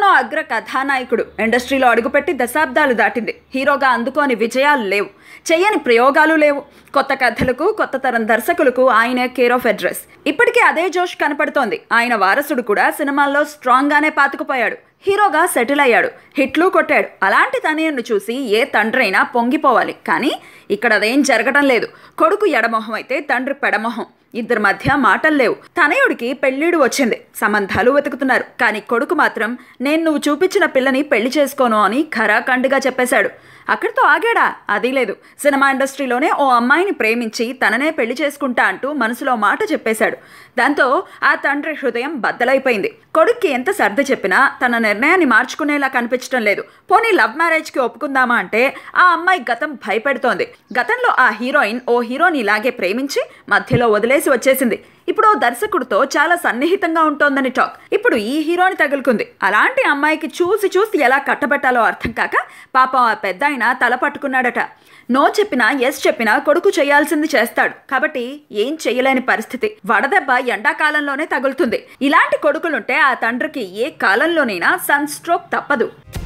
అందులోనూ అగ్ర కథానాయకుడు ఇండస్ట్రీలో అడుగుపెట్టి దశాబ్దాలు దాటింది హీరోగా అందుకోని విజయాలు లేవు చెయ్యని ప్రయోగాలు లేవు కొత్త కథలకు కొత్త తరం దర్శకులకు ఆయనే కేర్ ఆఫ్ అడ్రస్ ఇప్పటికీ అదే జోష్ కనపడుతోంది ఆయన వారసుడు కూడా సినిమాల్లో స్ట్రాంగ్గానే పాతుకుపోయాడు హీరోగా సెటిల్ అయ్యాడు హిట్లు కొట్టాడు అలాంటి తనయుడిని చూసి ఏ తండ్రైనా పొంగిపోవాలి కానీ ఇక్కడ అదేం జరగడం లేదు కొడుకు ఎడమొహం అయితే తండ్రి పెడమొహం ఇద్దరి మధ్య మాటలు లేవు తనయుడికి పెళ్ళిడు వచ్చింది సంబంధాలు వెతుకుతున్నారు కానీ కొడుకు మాత్రం నేను నువ్వు చూపించిన పిల్లని పెళ్లి చేసుకోను అని ఖరాఖండిగా చెప్పేశాడు అక్కడితో ఆగాడా అది లేదు సినిమా ఇండస్ట్రీలోనే ఓ అమ్మాయిని ప్రేమించి తననే పెళ్లి చేసుకుంటా అంటూ మనసులో మాట చెప్పేశాడు దాంతో ఆ తండ్రి హృదయం బద్దలైపోయింది కొడుక్కి ఎంత సర్ది చెప్పినా తన నిర్ణయాన్ని మార్చుకునేలా కనిపించడం లేదు పోనీ లవ్ మ్యారేజ్కి ఒప్పుకుందామా అంటే ఆ అమ్మాయి గతం భయపెడుతోంది గతంలో ఆ హీరోయిన్ ఓ హీరోని ఇలాగే ప్రేమించి మధ్యలో వదిలేసి వచ్చేసింది ఇప్పుడు ఓ దర్శకుడితో చాలా సన్నిహితంగా ఉంటోందని టాక్ ఇప్పుడు ఈ హీరోని తగులుకుంది అలాంటి అమ్మాయికి చూసి చూసి ఎలా కట్టబెట్టాలో అర్థం కాక పాపం ఆ పెద్ద ఆయన తల పట్టుకున్నాడట నో చెప్పినా ఎస్ చెప్పినా కొడుకు చేయాల్సింది చేస్తాడు కాబట్టి ఏం చెయ్యలేని పరిస్థితి వడదెబ్బ ఎండాకాలంలోనే తగులుతుంది ఇలాంటి కొడుకులుంటే ఆ తండ్రికి ఏ కాలంలోనైనా సన్ స్ట్రోక్ తప్పదు